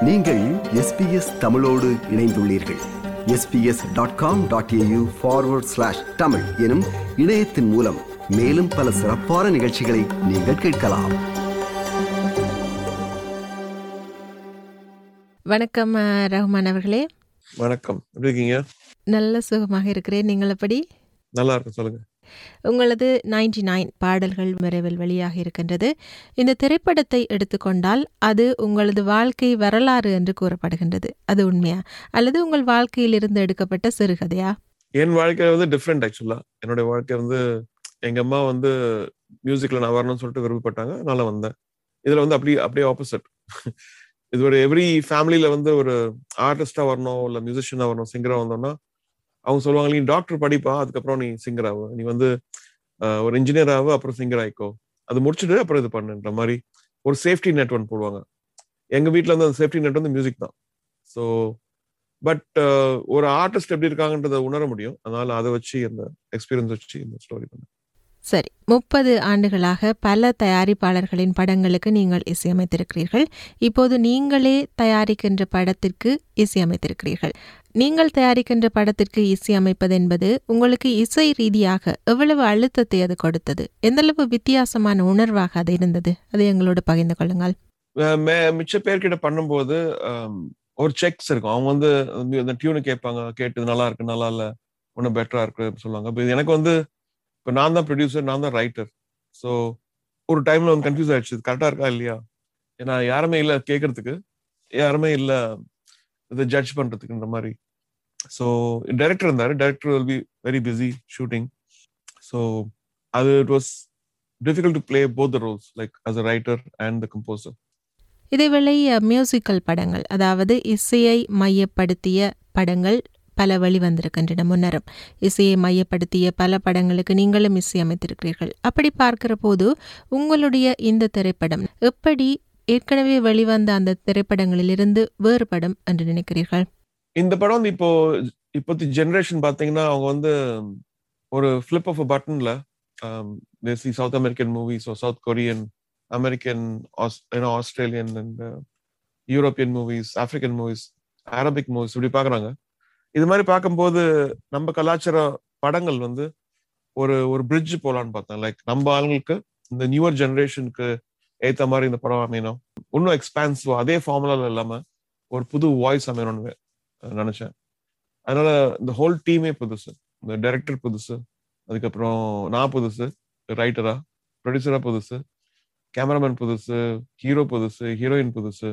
நீங்கள் எஸ்பிஎஸ் தமிழோடு இணைந்துள்ளீர்கள் SBS dot com dot AU forward slash Tamil எனும் இணையத்தின் மூலம் மேலும் பல சிறப்பான நிகழ்ச்சிகளை நீங்கள் கேட்கலாம் வணக்கம் அஹ், ரஹ்மான் அவர்களே வணக்கம் எப்படி இருக்கீங்க நல்ல சுகமாக இருக்கிறேன் நீங்கள் எப்படி நல்லா இருக்கும் சொல்லுங்க உங்களது 99 நைன் பாடல்கள் விரைவில் வெளியாக இருக்கின்றது இந்த திரைப்படத்தை எடுத்துக்கொண்டால் அது உங்களது வாழ்க்கை வரலாறு என்று கூறப்படுகின்றது அது உண்மையா அல்லது உங்கள் வாழ்க்கையில் இருந்து எடுக்கப்பட்ட சிறுகதையா என் வாழ்க்கை வந்து டிஃப்ரெண்ட் ஆக்சுவலா என்னுடைய வாழ்க்கை வந்து எங்க அம்மா வந்து மியூசிக்ல நான் வரணும்னு சொல்லிட்டு விருப்பப்பட்டாங்க அதனால வந்தேன் இதுல வந்து அப்படி அப்படியே ஆப்போசிட் இது ஒரு எவ்ரி ஃபேமிலியில வந்து ஒரு ஆர்டிஸ்டா வரணும் இல்ல மியூசிஷியனா வரணும் சிங்கரா வந்தோம்னா அவங்க சொல்லுவாங்க நீ டாக்டர் படிப்பா அதுக்கப்புறம் நீ சிங்கர் ஆகு நீ வந்து அஹ், ஒரு இன்ஜினியர் ஆகு அப்புறம் சிங்கர் ஆயிக்கோ அது முடிச்சுட்டு அப்புறம் இது பண்ணுன்ற மாதிரி ஒரு சேஃப்டி நெட் ஒன்று போடுவாங்க எங்க வீட்ல வந்து அந்த சேஃப்டி நெட் வந்து மியூசிக் தான் ஸோ பட் ஒரு ஆர்டிஸ்ட் எப்படி இருக்காங்கன்றத உணர முடியும் அதனால அதை வச்சு அந்த எக்ஸ்பீரியன்ஸ் வச்சு இந்த ஸ்டோரி பண்ணேன் சரி முப்பது ஆண்டுகளாக பல தயாரிப்பாளர்களின் படங்களுக்கு நீங்கள் இசையமைத்திருக்கிறீர்கள் இப்போது நீங்களே தயாரிக்கின்ற படத்திற்கு இசையமைத்திருக்கிறீர்கள் நீங்கள் தயாரிக்கின்ற படத்திற்கு இசையமைப்பது என்பது உங்களுக்கு இசை ரீதியாக எவ்வளவு அழுத்தத்தை அது கொடுத்தது எந்தளவு வித்தியாசமான உணர்வாக அது இருந்தது அதை எங்களோட பகிர்ந்து கொள்ளுங்கள் அஹ் மே- மிச்ச பேர்கிட்ட பண்ணும்போது ஆம், ஒரு செக்ஸ் இருக்கும் அவங்க வந்து அந்த டியூனு கேட்பாங்க கேட்டு இது நல்லா இருக்கு நல்லா இல்ல ஒன்னும் பெட்டரா இருக்கு அப்படின்னு சொல்லுவாங்க இப்போ எனக்கு வந்து இப்போ நான் தான் ப்ரொடியூசர் நான் தான் ரைட்டர் ஸோ ஒரு டைம்ல வந்து கன்ஃபியூஸ் ஆயிடுச்சு இது கரெக்டா இருக்கா இல்லையா ஏன்னா யாருமே இல்லை கேட்கறதுக்கு யாருமே இல்லை இதை ஜட்ஜ் பண்றதுக்குன்ற மாதிரி ஸோ டைரக்டர் இருந்தாரு director will be very busy shooting so அது it was difficult to play both the roles like as a writer and the composer இதேவேளை மியூசிக்கல் படங்கள் அதாவது இசையை மையப்படுத்திய படங்கள் பல வெளிவந்திருக்கின்றன முன்னரும் இசையை மையப்படுத்திய பல படங்களுக்கு நீங்களும் இசையமைத்திருக்கிறீர்கள் அப்படி பார்க்கிற போது உங்களுடைய இந்த திரைப்படம் எப்படி ஏற்கனவே வெளிவந்த அந்த திரைப்படங்களிலிருந்து வேறுபடும் என்று நினைக்கிறீர்கள் இந்த படம் வந்து இப்போ இப்போத்தி ஜெனரேஷன் பாத்தீங்கன்னா அவங்க வந்து ஒரு ஃபிளிப் ஆஃப் பட்டன்ல desi South American movies South Korean American Australian and European movies African movies Arabic movies இப்படி பாக்குறாங்க இது மாதிரி பார்க்கும்போது நம்ம கலாச்சார படங்கள் வந்து ஒரு ஒரு பிரிட்ஜ் போலான்னு பார்த்தேன் லைக் நம்ம ஆளுங்களுக்கு இந்த நியூவர் ஜெனரேஷனுக்கு ஏத்த மாதிரி இந்த படம் அமையணும் இன்னும் எக்ஸ்பான்சிவ் அதே ஃபார்முலால இல்லாம ஒரு புது வாய்ஸ் அமையணும்னு நினைச்சேன் அதனால இந்த ஹோல் டீமே புதுசு இந்த டைரக்டர் புதுசு அதுக்கப்புறம் நான் புதுசு ரைட்டரா ப்ரொடியூசரா புதுசு கேமராமேன் புதுசு ஹீரோ புதுசு ஹீரோயின் புதுசு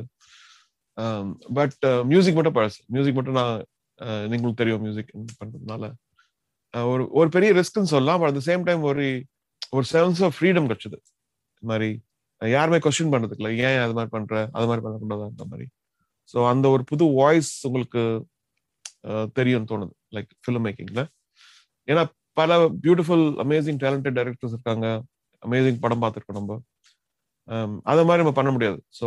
பட் மியூசிக் மட்டும் பழசு மியூசிக் மட்டும் நான் அஹ், நீங்களுக்கு தெரியும் மியூசிக் பண்றதுனால அஹ், ஒரு ஒரு பெரிய ரிஸ்க்னு சொல்லலாம் பட் அட் சேம் டைம் ஒரு ஒரு செவன்ஸ் ஆஃப் ஃப்ரீடம் கிடைச்சது இது மாதிரி அஹ், யாருமே கொஸ்டின் பண்றதுக்கு ஏன் அது மாதிரி பண்ற அது மாதிரி பண்ணக்கூடாது அந்த மாதிரி ஸோ அந்த ஒரு புது வாய்ஸ் உங்களுக்கு அஹ், தெரியும்னு தோணுது லைக் ஃபிலிம் மேக்கிங்ல ஏன்னா பல பியூட்டிஃபுல் அமேசிங் டேலண்டட் டைரக்டர்ஸ் இருக்காங்க அமேசிங் படம் பார்த்துருக்கோம் நம்ம அம், அதை மாதிரி நம்ம பண்ண முடியாது ஸோ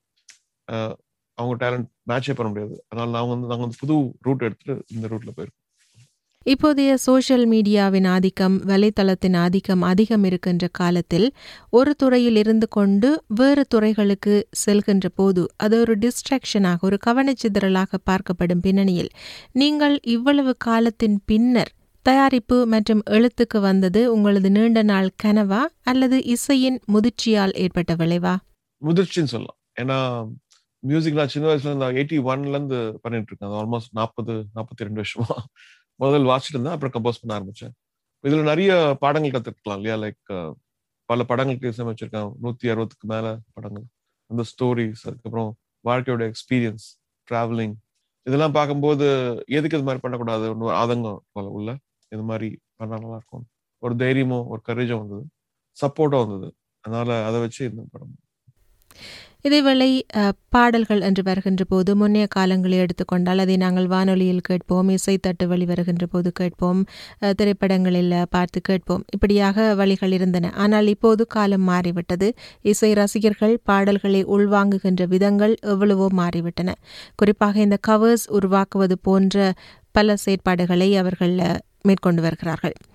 அவங்க டேலண்ட் மேட்சே பண்ண முடியாது அதனால நாங்கள் வந்து நாங்கள் வந்து புது ரூட் எடுத்துட்டு இந்த ரூட்ல போயிருக்கோம் இப்போதைய சோஷியல் மீடியாவின் ஆதிக்கம் வலைத்தளத்தின் ஆதிக்கம் அதிகம் இருக்கின்ற காலத்தில் ஒரு துறையில் இருந்து கொண்டு வேறு துறைகளுக்கு செல்கின்ற போது அது ஒரு டிஸ்ட்ராக்ஷனாக ஒரு கவனச்சிதறலாக பார்க்கப்படும் பின்னணியில் நீங்கள் இவ்வளவு காலத்தின் பின்னர் தயாரிப்பு மற்றும் எழுத்துக்கு வந்தது உங்களது நீண்ட நாள் கனவா அல்லது இசையின் முதிர்ச்சியால் ஏற்பட்ட விளைவா முதிர்ச்சின்னு சொல்லலாம் ஏன்னா மியூசிக் நான் சின்ன வயசுல இருந்து எயிட்டி ஒன்ல இருந்து பண்ணிட்டு இருக்கேன் ஆல்மோஸ்ட் நாற்பது நாற்பத்தி ரெண்டு வருஷமா முதல் வாசிட்டு இருந்தேன் அப்புறம் கம்போஸ் பண்ண ஆரம்பிச்சேன் இதுல நிறைய பாடங்கள் கத்துக்கலாம் இல்லையா லைக் பல படங்களுக்கு இசையமைச்சிருக்கேன் நூத்தி அறுபதுக்கு மேல படங்கள் அந்த ஸ்டோரிஸ் அதுக்கப்புறம் வாழ்க்கையோட எக்ஸ்பீரியன்ஸ் டிராவலிங் இதெல்லாம் பார்க்கும்போது எதுக்கு இது மாதிரி பண்ணக்கூடாது ஒன்று ஆதங்கம் போல உள்ள இது மாதிரி பண்ணா நல்லா இருக்கும் ஒரு தைரியமும் ஒரு கரேஜும் வந்தது சப்போர்ட்டும் வந்தது அதனால அதை வச்சு இந்த படம் இதேவேளை அஹ், பாடல்கள் என்று வருகின்ற போது முன்னைய காலங்களை எடுத்துக்கொண்டால் அதை நாங்கள் வானொலியில் கேட்போம் இசைத்தட்டு வழி வருகின்ற போது கேட்போம் அஹ், திரைப்படங்களில் பார்த்து கேட்போம் இப்படியாக வழிகள் இருந்தன ஆனால் இப்போது காலம் மாறிவிட்டது இசை ரசிகர்கள் பாடல்களை உள்வாங்குகின்ற விதங்கள் எவ்வளவோ மாறிவிட்டன குறிப்பாக இந்த கவர்ஸ் உருவாக்குவது போன்ற பல செயற்பாடுகளை அவர்கள் அஹ், மேற்கொண்டு வருகிறார்கள்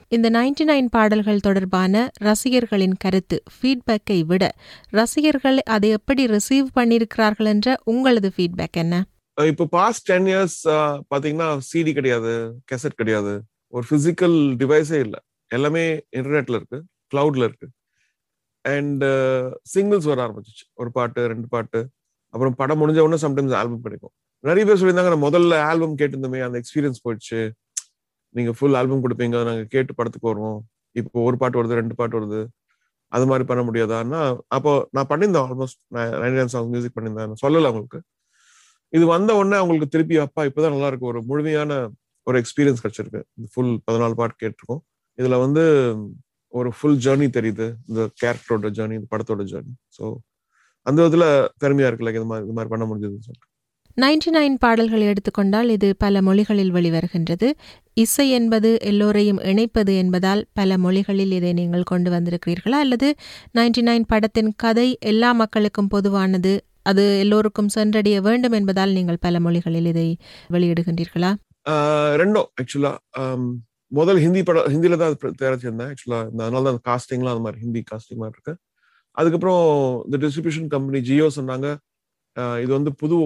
இந்த நைன்டி நைன் பாடல்கள் தொடர்பான ரசிகர்களின் கருத்து ஃபீட்பேக்கை விட ரசிகர்கள் அதை எப்படி ரிசீவ் பண்ணியிருக்கிறார்கள் என்ற உங்களது ஃபீட்பேக் என்ன அஹ் இப்போ பாஸ்ட் டென் இயர்ஸ் பாத்தீங்கன்னா சிடி கிடையாது கெசட் கிடையாது ஒரு பிசிக்கல் டிவைஸே இல்லை எல்லாமே இன்டர்நெட்ல இருக்கு கிளவுட்ல இருக்கு அண்ட் சிங்கிள்ஸ் வர ஆரம்பிச்சிச்சு ஒரு பாட்டு ரெண்டு பாட்டு அப்புறம் படம் முடிஞ்ச உடனே சம்டைம்ஸ் ஆல்பம் கிடைக்கும் நிறைய பேர் சொல்லியிருந்தாங்க நான் முதல்ல ஆல்பம் கேட்டிருந்தோமே அந்த எக்ஸ்பீரியன்ஸ் போயிடுச்சு நீங்க ஃபுல் ஆல்பம் கொடுப்பீங்க நாங்க கேட்டு படத்துக்கு வருவோம் இப்போ ஒரு பாட்டு வருது ரெண்டு பாட்டு வருது அது மாதிரி பண்ண முடியாதான்னா அப்போ நான் பண்ணியிருந்தேன் almost ninety nine song music பண்ணியிருந்தேன் நான் சொல்லலை அவங்களுக்கு இது வந்த உடனே அவங்களுக்கு திருப்பி அப்பா இப்பதான் நல்லா இருக்கு ஒரு முழுமையான ஒரு எக்ஸ்பீரியன்ஸ் கிடைச்சிருக்கு இந்த ஃபுல் பதினாலு பாட்டு கேட்டிருக்கோம் இதுல வந்து ஒரு ஃபுல் ஜேர்னி தெரியுது இந்த கேரக்டரோட ஜேர்னி இந்த படத்தோட ஜேர்னி ஸோ அந்த விதத்துல பெருமையா இருக்கு லைக் இது மாதிரி இது மாதிரி பண்ண முடிஞ்சதுன்னு சொல்லிட்டு நைன்டி நைன் பாடல்கள் எடுத்துக்கொண்டால் இது பல மொழிகளில் வெளிவருகின்றது இசை என்பது எல்லோரையும் இணைப்பது என்பதால் பல மொழிகளில் இதை நீங்கள் கொண்டு வந்திருக்கிறீர்களா அல்லது நைன்டி நைன் படத்தின் கதை எல்லா மக்களுக்கும் பொதுவானது அது எல்லோருக்கும் சென்றடைய வேண்டும் என்பதால் நீங்கள் பல மொழிகளில் இதை வெளியிடுகின்றீர்களா ஆஹ் ரெண்டும் ஆக்சுவலா முதல் ஹிந்தி படம் ஹிந்தில தான் அது தயாரிச்சிருந்தேன் ஆக்சுவலா அதனால தான் காஸ்டிங்லாம் அந்த மாதிரி ஹிந்தி காஸ்டிங் மாதிரி இருக்கு அதுக்கப்புறம் இந்த டிஸ்ட்ரிபியூஷன் கம்பெனி ஜியோ சொன்னாங்க ஆஹ் இது வந்து புது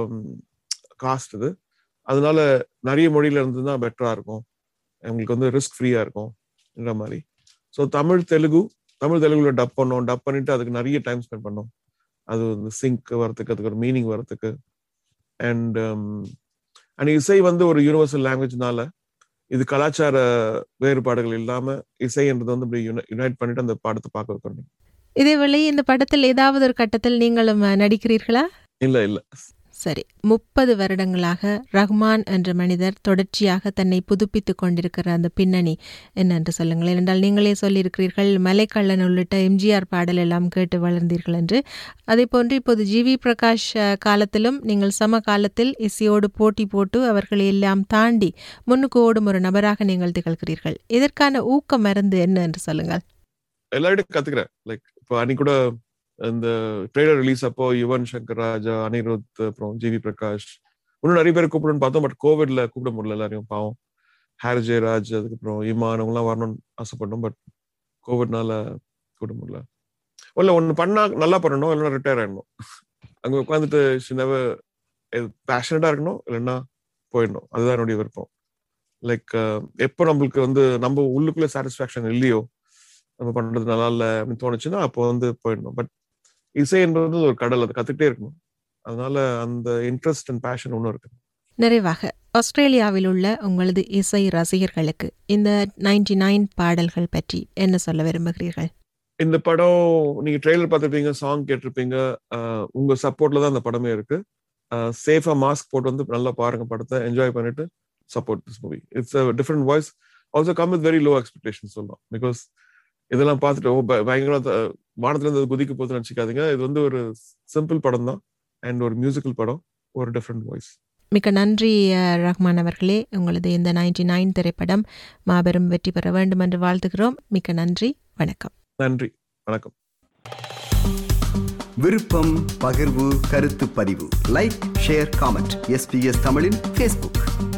காஸ்ட் இது அதனால நிறைய மொழியில இருந்து தான் பெட்டரா இருக்கும் எங்களுக்கு வந்து ரிஸ்க் ஃப்ரீயா இருக்கும்ன்ற மாதிரி ஸோ தமிழ் தெலுங்கு தமிழ் தெலுங்குல டப் பண்ணோம் டப் பண்ணிட்டு அதுக்கு நிறைய டைம் ஸ்பெண்ட் பண்ணோம் அது வந்து சிங்க் வரதுக்கு அதுக்கு ஒரு மீனிங் வரதுக்கு அண்ட் அண்ட் இசை வந்து ஒரு யூனிவர்சல் லாங்குவேஜ்னால இது கலாச்சார வேறுபாடுகள் இல்லாம இசைன்றது வந்து இப்படி யுனைட் பண்ணிட்டு அந்த பாடத்தை பார்க்க வைக்கணும் இதேவேளை இந்த படத்தில் ஏதாவது ஒரு கட்டத்தில் நீங்களும் அஹ், நடிக்கிறீர்களா இல்ல இல்ல சரி முப்பது வருடங்களாக ரஹ்மான் என்ற மனிதர் தொடர்ச்சியாக தன்னை புதுப்பித்துக் கொண்டிருக்கிற அந்த பின்னணி என்னென்று சொல்லுங்கள் ஏனென்றால் நீங்களே சொல்லியிருக்கிறீர்கள் மலைக்கள்ளன் உள்ளிட்ட எம்ஜிஆர் பாடல் எல்லாம் கேட்டு வளர்ந்தீர்கள் என்று அதே போன்று இப்போது ஜிவி பிரகாஷ் அஹ், காலத்திலும் நீங்கள் சம காலத்தில் இசையோடு போட்டி போட்டு அவர்களை எல்லாம் தாண்டி முன்னுக்கு ஓடும் ஒரு நபராக நீங்கள் திகழ்கிறீர்கள் இதற்கான ஊக்க மருந்து என்ன என்று சொல்லுங்கள் எல்லார்ட்டும் கத்துக்கிறேன் லைக் இப்போ அன்னைக்கு கூட இந்த ட்ரெய்லர் ரிலீஸ் அப்போ யுவன் சங்கர் ராஜா அனிருத் அப்புறம் ஜிவி பிரகாஷ் இன்னும் நிறைய பேர் கூப்பிடணும்னு பார்த்தோம் பட் கோவிட்ல கூப்பிட முடியல எல்லாரையும் பாவம் ஹாரி ஜெயராஜ் அதுக்கப்புறம் இமான் அவங்கலாம் வரணும்னு ஆசைப்பட்டோம் பட் கோவிட்னால கூப்பிட முடியல இல்ல ஒண்ணு பண்ணா நல்லா பண்ணணும் இல்லைன்னா ரிட்டையர் ஆயிடணும் அங்க உட்காந்துட்டு சின்னவ பேஷனட்டா இருக்கணும் இல்லைன்னா போயிடணும் அதுதான் என்னுடைய விருப்பம் லைக் எப்போ நம்மளுக்கு வந்து நம்ம உள்ளுக்குள்ள சாட்டிஸ்ஃபேக்ஷன் இல்லையோ நம்ம பண்றது நல்லா இல்லை அப்படின்னு தோணுச்சுன்னா அப்போ வந்து போயிடணும் பட் இசை என்பது ஒரு கடல் அதை கத்துக்கிட்டே இருக்கணும் அதனால அந்த இன்ட்ரெஸ்ட் அண்ட் பேஷன் ஒன்றும் இருக்கு நிறைவாக ஆஸ்திரேலியாவில் உள்ள உங்களது இசை ரசிகர்களுக்கு இந்த நைன்டி நைன் பாடல்கள் பற்றி என்ன சொல்ல விரும்புகிறீர்கள் இந்த படம் நீங்க ட்ரெய்லர் பார்த்துருப்பீங்க சாங் கேட்டிருப்பீங்க ஆஹ் உங்க சப்போர்ட்ல தான் அந்த படமே இருக்கு சேஃபா மாஸ்க் போட்டு வந்து நல்லா பாருங்க படத்தை என்ஜாய் பண்ணிட்டு support this movie it's different voice also come with very low expectation சொல்லலாம் பிகாஸ் இதெல்லாம் பார்த்துட்டு ஓ ப- பயங்கர த- வானத்துல இருந்து அது குதிக்க போகுதுன்னு நினைச்சுக்காதீங்க இது வந்து ஒரு சிம்பிள் படம் தான் அண்ட் ஒரு மியூசிக்கல் படம் ஒரு டிஃப்ரெண்ட் வாய்ஸ் மிக்க நன்றி அஹ், ரஹ்மான் அவர்களே உங்களது இந்த நைன்டி நைன் திரைப்படம் மாபெரும் வெற்றி பெற வேண்டும் என்று வாழ்த்துகிறோம் மிக்க நன்றி வணக்கம் நன்றி வணக்கம் விருப்பம் பகிர்வு கருத்து பதிவு லைக் ஷேர் காமெண்ட் எஸ்பிஎஸ் தமிழின் ஃபேஸ்புக்